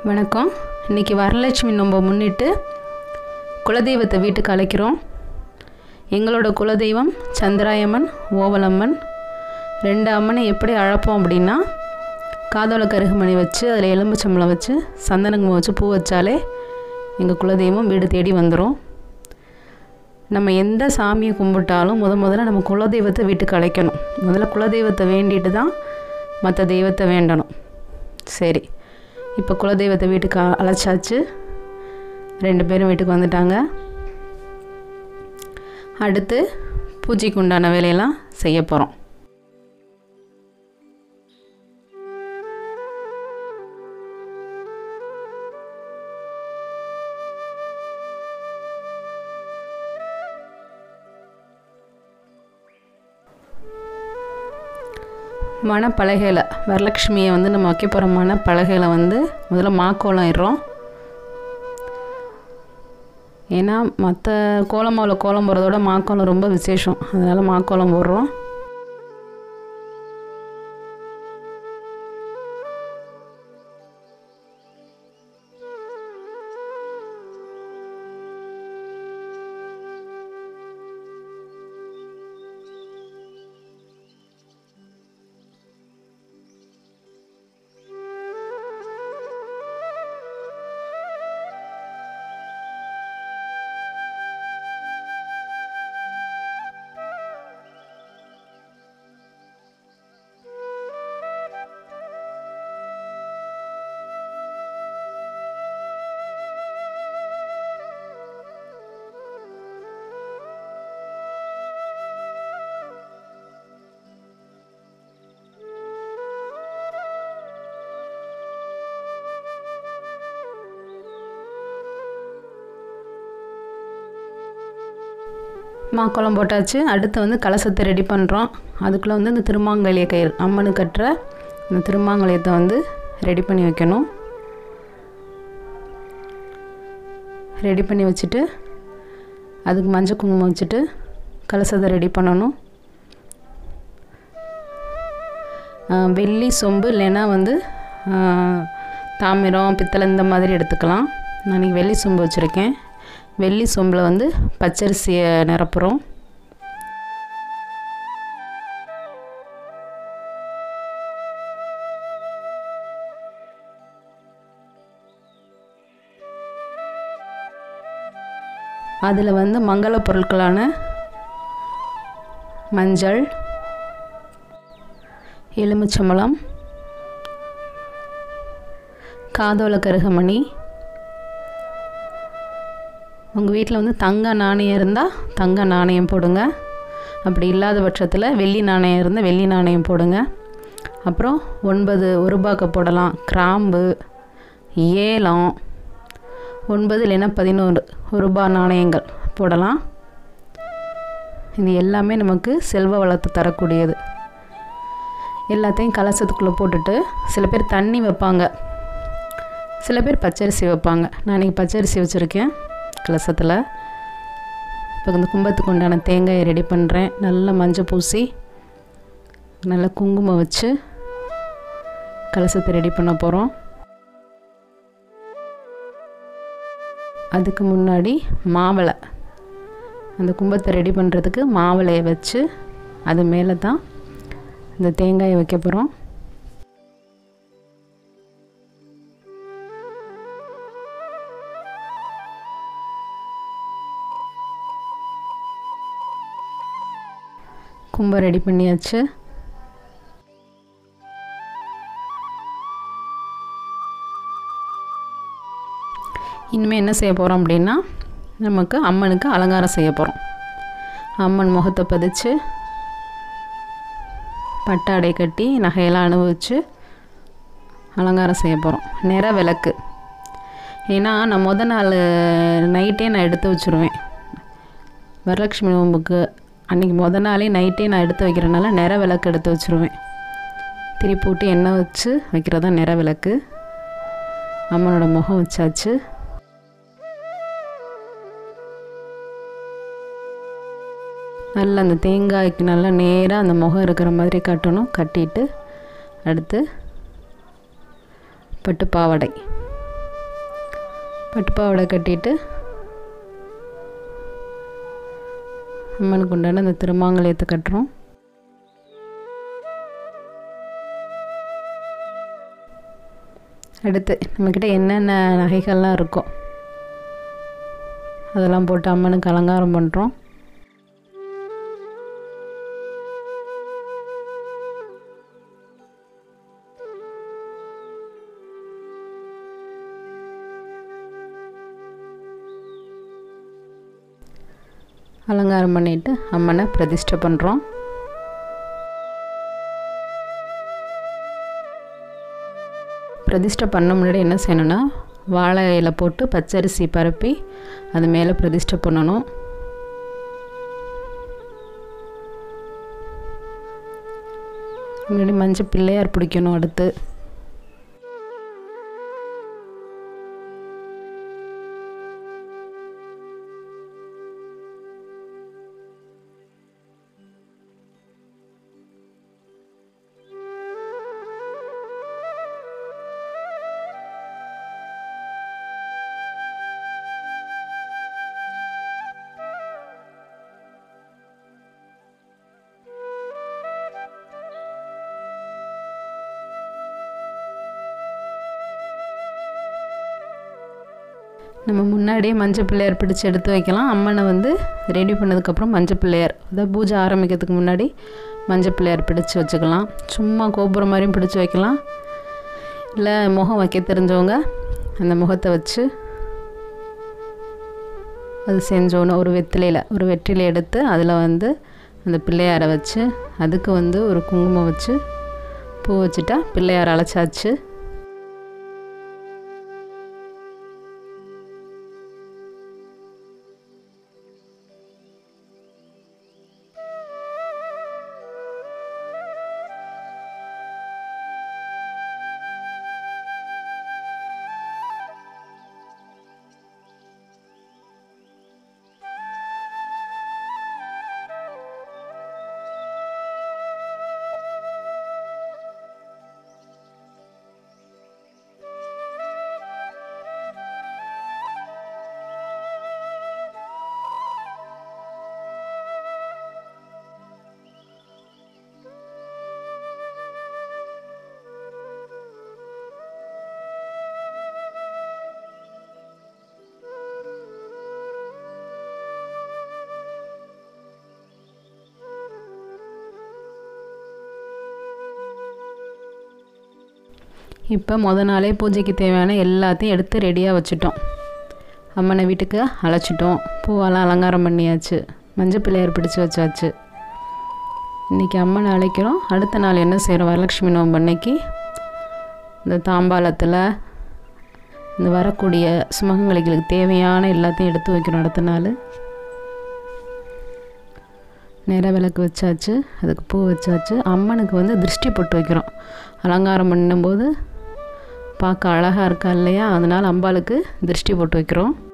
வணக்கம் இன்றைக்கி வரலட்சுமி நோன்பை முன்னிட்டு குலதெய்வத்தை வீட்டுக்கு அழைக்கிறோம் எங்களோட குலதெய்வம் சந்திராயம்மன் ஓவலம்மன் ரெண்டு அம்மனை எப்படி அழைப்போம் அப்படின்னா காதோல கருகுமணி வச்சு அதில் எலும்புச்சம்பளம் வச்சு சந்தனங்குமம் வச்சு பூ வச்சாலே எங்கள் குலதெய்வம் வீடு தேடி வந்துடும் நம்ம எந்த சாமியை கும்பிட்டாலும் முத முதல்ல நம்ம குலதெய்வத்தை வீட்டுக்கு அழைக்கணும் முதல்ல குலதெய்வத்தை வேண்டிட்டு தான் மற்ற தெய்வத்தை வேண்டணும் சரி இப்போ குலதெய்வத்தை வீட்டுக்கு அ- அழைச்சாச்சு ரெண்டு பேரும் வீட்டுக்கு வந்துட்டாங்க அடுத்து பூஜைக்கு உண்டான வேலையெல்லாம் செய்ய போகிறோம் மணப்பலகையில் வரலட்சுமியை வந்து நம்ம வைக்க போகிற மணப்பலகையில் வந்து முதல்ல மாக்கோலம் இடுறோம் ஏன்னா மற்ற கோலமாவில் கோலம் போடுறதோட மாக்கோலம் ரொம்ப விசேஷம் அதனால் மாக்கோலம் போடுறோம் மாக்கோலம் போட்டாச்சு அடுத்து வந்து கலசத்தை ரெடி பண்ணுறோம் அதுக்குள்ளே வந்து இந்த திருமாங்கல்ய கயிறு அம்மனு கட்டுற இந்த திருமாங்கல்யத்தை வந்து ரெடி பண்ணி வைக்கணும் ரெடி பண்ணி வச்சுட்டு அதுக்கு மஞ்சள் குங்குமம் வச்சுட்டு கலசத்தை ரெடி பண்ணணும் ஆ, வெள்ளி சொம்பு இல்லைன்னா வந்து ஆ, தாமிரம் பித்தளை இந்த மாதிரி எடுத்துக்கலாம் நான் இன்னைக்கு வெள்ளி சொம்பு வச்சுருக்கேன் வெள்ளி சொம்பில் வந்து பச்சரிசியை நிரப்புகிறோம் அதில் வந்து மங்கள பொருட்களான மஞ்சள் எலுமிச்சம்பழம் காதோல கருகமணி உங்கள் வீட்டில் வந்து தங்க நாணயம் இருந்தால் தங்க நாணயம் போடுங்க அப்படி இல்லாத பட்சத்தில் வெள்ளி நாணயம் இருந்தால் வெள்ளி நாணயம் போடுங்க அப்புறம் ஒன்பது ஒரு ரூபாய்க்கு போடலாம் கிராம்பு ஏலம் ஒன்பது இல்லைன்னா பதினோரு ஒரு ரூபாய் நாணயங்கள் போடலாம் இது எல்லாமே நமக்கு செல்வ வளத்தை தரக்கூடியது எல்லாத்தையும் கலசத்துக்குள்ளே போட்டுட்டு சில பேர் தண்ணி வைப்பாங்க சில பேர் பச்சரிசி வைப்பாங்க நான் இன்றைக்கி பச்சரிசி வச்சுருக்கேன் கலசத்தில் இப்போ இந்த கும்பத்துக்கு உண்டான தேங்காயை ரெடி பண்ணுறேன் நல்லா மஞ்சள் பூசி நல்லா குங்குமம் வச்சு கலசத்தை ரெடி பண்ண போகிறோம் அதுக்கு முன்னாடி மாவளை அந்த கும்பத்தை ரெடி பண்ணுறதுக்கு மாவளையை வச்சு அது மேலே தான் இந்த தேங்காயை வைக்க போகிறோம் கும்பம் ரெடி பண்ணியாச்சு இனிமேல் என்ன செய்ய போகிறோம் அப்படின்னா நமக்கு அம்மனுக்கு அலங்காரம் செய்ய போகிறோம் அம்மன் முகத்தை பதிச்சு பட்டாடை கட்டி நகையெல்லாம் அனுபவிச்சு அலங்காரம் செய்ய போகிறோம் நிற விளக்கு ஏன்னா நான் முத நாள் நைட்டே நான் எடுத்து வச்சுருவேன் வரலட்சுமி நோம்புக்கு அன்றைக்கி முத நாளே நைட்டே நான் எடுத்து வைக்கிறனால நிற விளக்கு எடுத்து வச்சுருவேன் திருப்பி விட்டு எண்ணெய் வச்சு வைக்கிறது தான் நிற விளக்கு அம்மனோட முகம் வச்சாச்சு நல்லா அந்த தேங்காய்க்கு நல்லா நேராக அந்த முகம் இருக்கிற மாதிரி கட்டணும் கட்டிட்டு அடுத்து பட்டு பாவாடை பட்டுப்பாவடை கட்டிட்டு அம்மனுக்கு உண்டான அந்த திருமாங்கல்யத்தை கட்டுறோம் அடுத்து நம்மக்கிட்ட என்னென்ன நகைகள்லாம் இருக்கோ அதெல்லாம் போட்டு அம்மனுக்கு அலங்காரம் பண்ணுறோம் அலங்காரம் பண்ணிவிட்டு அம்மனை பிரதிஷ்டை பண்ணுறோம் பிரதிஷ்டை பண்ண முன்னாடி என்ன செய்யணும்னா வாழை இலை போட்டு பச்சரிசி பரப்பி அது மேலே பிரதிஷ்டை பண்ணணும் முன்னாடி மஞ்சள் பிள்ளையார் பிடிக்கணும் அடுத்து நம்ம முன்னாடியே மஞ்சள் பிள்ளையார் பிடிச்சி எடுத்து வைக்கலாம் அம்மனை வந்து ரெடி பண்ணதுக்கப்புறம் மஞ்சள் பிள்ளையார் அதாவது பூஜை ஆரம்பிக்கிறதுக்கு முன்னாடி மஞ்சள் பிள்ளையார் பிடிச்சி வச்சுக்கலாம் சும்மா கோபுரம் மாதிரியும் பிடிச்சி வைக்கலாம் இல்லை முகம் வைக்க தெரிஞ்சவங்க அந்த முகத்தை வச்சு அது செஞ்சோன்னு ஒரு வெத்திலையில் ஒரு வெற்றிலை எடுத்து அதில் வந்து அந்த பிள்ளையாரை வச்சு அதுக்கு வந்து ஒரு குங்குமம் வச்சு பூ வச்சுட்டா பிள்ளையார் அழைச்சாச்சு இப்போ முத நாளே பூஜைக்கு தேவையான எல்லாத்தையும் எடுத்து ரெடியாக வச்சுட்டோம் அம்மனை வீட்டுக்கு அழைச்சிட்டோம் பூவெல்லாம் அலங்காரம் பண்ணியாச்சு மஞ்சள் பிள்ளையார் பிடிச்சி வச்சாச்சு இன்றைக்கி அம்மனை அழைக்கிறோம் அடுத்த நாள் என்ன செய்கிறோம் வரலட்சுமி நோம்பு அன்னைக்கு இந்த தாம்பாளத்தில் இந்த வரக்கூடிய சுமங்கலிகளுக்கு தேவையான எல்லாத்தையும் எடுத்து வைக்கிறோம் அடுத்த நாள் நிற விளக்கு வச்சாச்சு அதுக்கு பூ வச்சாச்சு அம்மனுக்கு வந்து திருஷ்டி போட்டு வைக்கிறோம் அலங்காரம் பண்ணும்போது பார்க்க அழகாக இருக்கா இல்லையா அதனால் அம்பாளுக்கு திருஷ்டி போட்டு வைக்கிறோம்